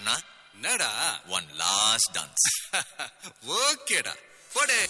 அண்ணா என்னடா one last dance ஓகேடா போடு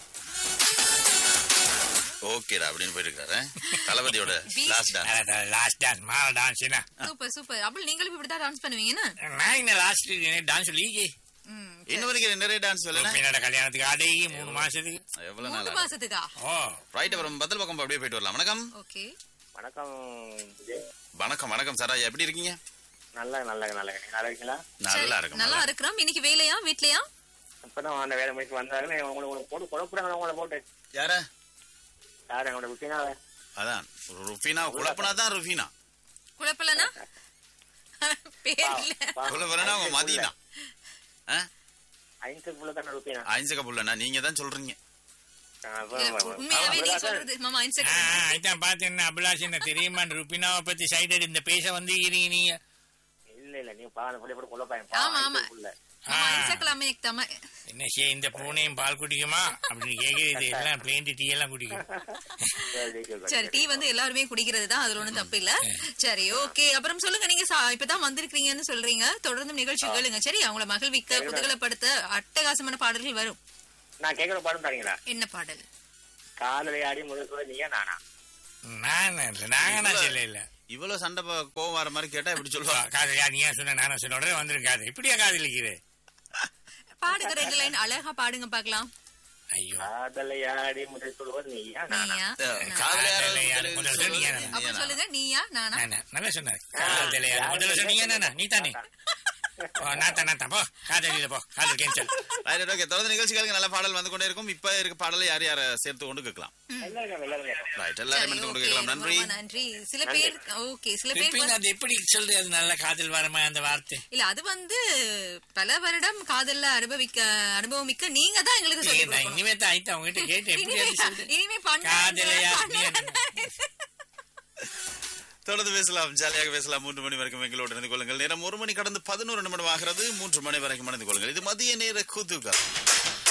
ஓகேடா அப்படின்னு போயிருக்காரு தளபதியோட Beast. Last dance last dance மால டான்ஸ் என்ன சூப்பர் சூப்பர் அப்படி நீங்களும் இப்படிதான் டான்ஸ் பண்ணுவீங்கன்னா நான் இந்த லாஸ்ட் டான்ஸ் லீகே ம், இன்ன வரைக்கும் நிறைய டான்ஸ் வரல என்னோட கல்யாணத்துக்கு அடங்கி மூணு மாசத்துக்கு எவ்வளவு மூணு நாள் மாசத்துக்கா ஓ ரைட் அப்புறம் பதில் பக்கம் அப்படியே போயிட்டு வரலாம் வணக்கம் ஓகே வணக்கம் விஜய். வணக்கம் வணக்கம் சாரா எப்படி இருக்கீங்க நல்லா நல்லா நல்லா நீங்க நல்லா இருக்கீங்களா நல்லா இருக்கும் நல்லா இருக்கிறோம் இன்னைக்கு வேலையா வீட்லயா இப்பதான் அந்த வேலை முடிச்சு வந்தாங்க உங்களை உங்களை போட்டு குழப்புறாங்க உங்களை போட்டு யார யாரு எங்களோட விட்டினாவே அதான் ருஃபீனா குழப்பனா தான் ருஃபீனா குழப்பலனா பேர் இல்ல குழப்பனா அவங்க மதினா ஐந்து புள்ள தானே ருப்பினா ஐஞ்சக புள்ளனா நீங்க தான் சொல்றீங்க இல்ல, உண்மையாவே நீ சொல்றது மாமா இன்ஸ்டா இதான் பார்த்து என்ன அபிலாஷ் என்ன தெரியுமா ருபினாவை பத்தி சைடு இந்த பேச வந்து நீங்க இல்ல இல்ல நீங்க பாருங்க புள்ளி போட்டு கொள்ள ஆமா, ஆமா. புள்ள மாமா இன்ஸ்டாகிராமே தம என்ன சே இந்த பூனையும் பால் குடிக்குமா அப்படின்னு கேக்குறது எல்லாம் பிளேன் டீ எல்லாம் குடிக்கும் சரி டீ வந்து எல்லாருமே குடிக்கிறது தான் அதுல ஒண்ணும் தப்பு இல்ல சரி ஓகே அப்புறம் சொல்லுங்க நீங்க சா- இப்பதான் வந்திருக்கீங்கன்னு சொல்றீங்க தொடர்ந்து நிகழ்ச்சி கேளுங்க சரி அவங்கள மகிழ்விக்க குதூகலப்படுத்த அட்டகாசமான பாடல்கள் வரும் நான் கேட்கற பாடம் தரீங்களா என்ன பாடல் காதலையாடி முதல் சொல்ல நீங்க நானா நான் இல்ல நாங்க நான் சொல்ல இல்ல இவ்வளவு சண்டை ப- கோவம் வர மாதிரி கேட்டா இப்படி சொல்லுவா காதலியா நீ ஏன் சொன்ன நானும் சொன்ன உடனே வந்திருக்காது இப்படியா காதலிக்கிறேன் பாடுங்க ரெண்டு லைன் அழகா பாடுங்க பாக்கலாம் ஐயோ காதலையாடி முதல் சொல்வது நீயா நானா நீயா காதலையார் முதல்ல சொன்னீங்க நானா? அப்ப சொல்லுங்க நீயா நானா நானா? நல்லா சொன்னாரு காதலியார் முதல்ல சொன்னீங்க நானா? நீ தானே ஓ, நான் தான் நான் தான் போ காதலியில போ காதல் கேன்சல் ரைட் ஓகே தொடர்ந்து நிகழ்ச்சிகளுக்கு நல்ல பாடல் வந்து கொண்டே இருக்கும் இப்ப இருக்க பாடலை யார் யார சேர்த்து கொண்டு கேட்கலாம் எல்லாரும் எல்லாரும் ரைட் சரி, எல்லாரும் எடுத்து கொண்டு okay, கேட்கலாம் நன்றி ரொம்ப நன்றி சில பேர் ஓகே சில பேர் ரிப்பீன் அது எப்படி சொல்றது அது நல்ல காதல் வரமா அந்த வார்த்தை இல்ல அது வந்து பல வருடம் காதல்ல அனுபவிக்க அனுபவமிக்க நீங்க தான் எங்களுக்கு சொல்லி ஏய், நான் கொடுக்கணும். இனிமே தான் ஆயிட்டு அவங்க கிட்ட கேட்டு எப்படி அது சொல்றது இனிமே பண்ண காதலையா நீ என்ன? தொடர்ந்து பேசலாம் ஜாலியாக பேசலாம் மூன்று மணி வரைக்கும் எங்களோடு இணைந்து கொள்ளுங்கள் நேரம் ஒரு மணி கடந்து பதினோரு நிமிடம் ஆகிறது மூன்று மணி வரைக்கும் இணைந்து கொள்ளுங்கள் இது மதிய நேர கூத்துக்கள்